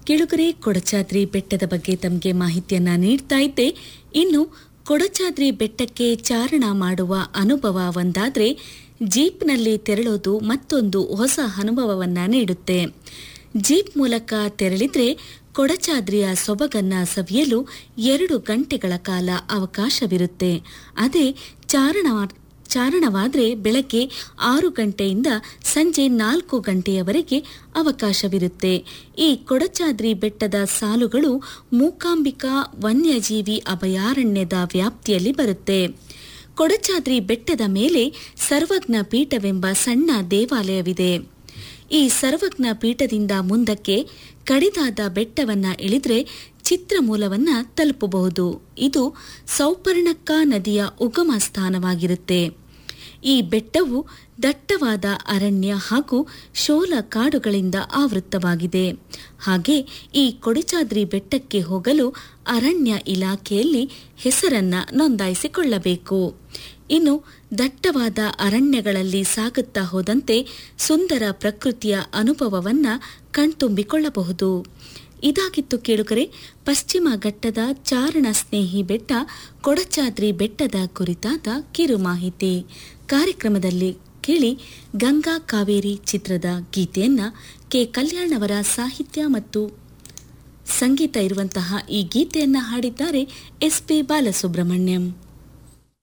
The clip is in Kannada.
ಕೆಳುಗರೆ ಕೊಡಚಾದ್ರಿ ಬೆಟ್ಟದ ಬಗ್ಗೆ ತಮಗೆ ಮಾಹಿತಿಯನ್ನ ನೀಡ್ತಾ ಇದ್ದೆ ಇನ್ನು ಕೊಡಚಾದ್ರಿ ಬೆಟ್ಟಕ್ಕೆ ಚಾರಣ ಮಾಡುವ ಅನುಭವ ಒಂದಾದ್ರೆ ಜೀಪ್ನಲ್ಲಿ ತೆರಳೋದು ಮತ್ತೊಂದು ಹೊಸ ಅನುಭವವನ್ನ ನೀಡುತ್ತೆ ಜೀಪ್ ಮೂಲಕ ತೆರಳಿದ್ರೆ ಕೊಡಚಾದ್ರಿಯ ಸೊಬಗನ್ನ ಸವಿಯಲು ಎರಡು ಗಂಟೆಗಳ ಕಾಲ ಅವಕಾಶವಿರುತ್ತೆ ಅದೇ ಚಾರಣ ಚಾರಣವಾದ್ರೆ ಬೆಳಗ್ಗೆ ಆರು ಗಂಟೆಯಿಂದ ಸಂಜೆ ನಾಲ್ಕು ಗಂಟೆಯವರೆಗೆ ಅವಕಾಶವಿರುತ್ತೆ ಈ ಕೊಡಚಾದ್ರಿ ಬೆಟ್ಟದ ಸಾಲುಗಳು ಮೂಕಾಂಬಿಕಾ ವನ್ಯಜೀವಿ ಅಭಯಾರಣ್ಯದ ವ್ಯಾಪ್ತಿಯಲ್ಲಿ ಬರುತ್ತೆ ಕೊಡಚಾದ್ರಿ ಬೆಟ್ಟದ ಮೇಲೆ ಸರ್ವಜ್ಞ ಪೀಠವೆಂಬ ಸಣ್ಣ ದೇವಾಲಯವಿದೆ ಈ ಸರ್ವಜ್ಞ ಪೀಠದಿಂದ ಮುಂದಕ್ಕೆ ಕಡಿದಾದ ಬೆಟ್ಟವನ್ನ ಇಳಿದ್ರೆ ಚಿತ್ರಮೂಲವನ್ನ ತಲುಪಬಹುದು ಇದು ಸೌಪರ್ಣಕ್ಕ ನದಿಯ ಉಗಮ ಸ್ಥಾನವಾಗಿರುತ್ತೆ ಈ ಬೆಟ್ಟವು ದಟ್ಟವಾದ ಅರಣ್ಯ ಹಾಗೂ ಶೋಲ ಕಾಡುಗಳಿಂದ ಆವೃತ್ತವಾಗಿದೆ ಹಾಗೆ ಈ ಕೊಡಿಚಾದ್ರಿ ಬೆಟ್ಟಕ್ಕೆ ಹೋಗಲು ಅರಣ್ಯ ಇಲಾಖೆಯಲ್ಲಿ ಹೆಸರನ್ನ ನೋಂದಾಯಿಸಿಕೊಳ್ಳಬೇಕು ಇನ್ನು ದಟ್ಟವಾದ ಅರಣ್ಯಗಳಲ್ಲಿ ಸಾಗುತ್ತಾ ಹೋದಂತೆ ಸುಂದರ ಪ್ರಕೃತಿಯ ಅನುಭವವನ್ನ ಕಣ್ತುಂಬಿಕೊಳ್ಳಬಹುದು ಇದಾಗಿತ್ತು ಕೇಳುಗರೆ ಪಶ್ಚಿಮ ಘಟ್ಟದ ಚಾರಣ ಸ್ನೇಹಿ ಬೆಟ್ಟ ಕೊಡಚಾದ್ರಿ ಬೆಟ್ಟದ ಕುರಿತಾದ ಕಿರು ಮಾಹಿತಿ ಕಾರ್ಯಕ್ರಮದಲ್ಲಿ ಕೇಳಿ ಗಂಗಾ ಕಾವೇರಿ ಚಿತ್ರದ ಗೀತೆಯನ್ನ ಕೆ ಕಲ್ಯಾಣ್ ಅವರ ಸಾಹಿತ್ಯ ಮತ್ತು ಸಂಗೀತ ಇರುವಂತಹ ಈ ಗೀತೆಯನ್ನ ಹಾಡಿದ್ದಾರೆ ಎಸ್ ಪಿ ಬಾಲಸುಬ್ರಹ್ಮಣ್ಯಂ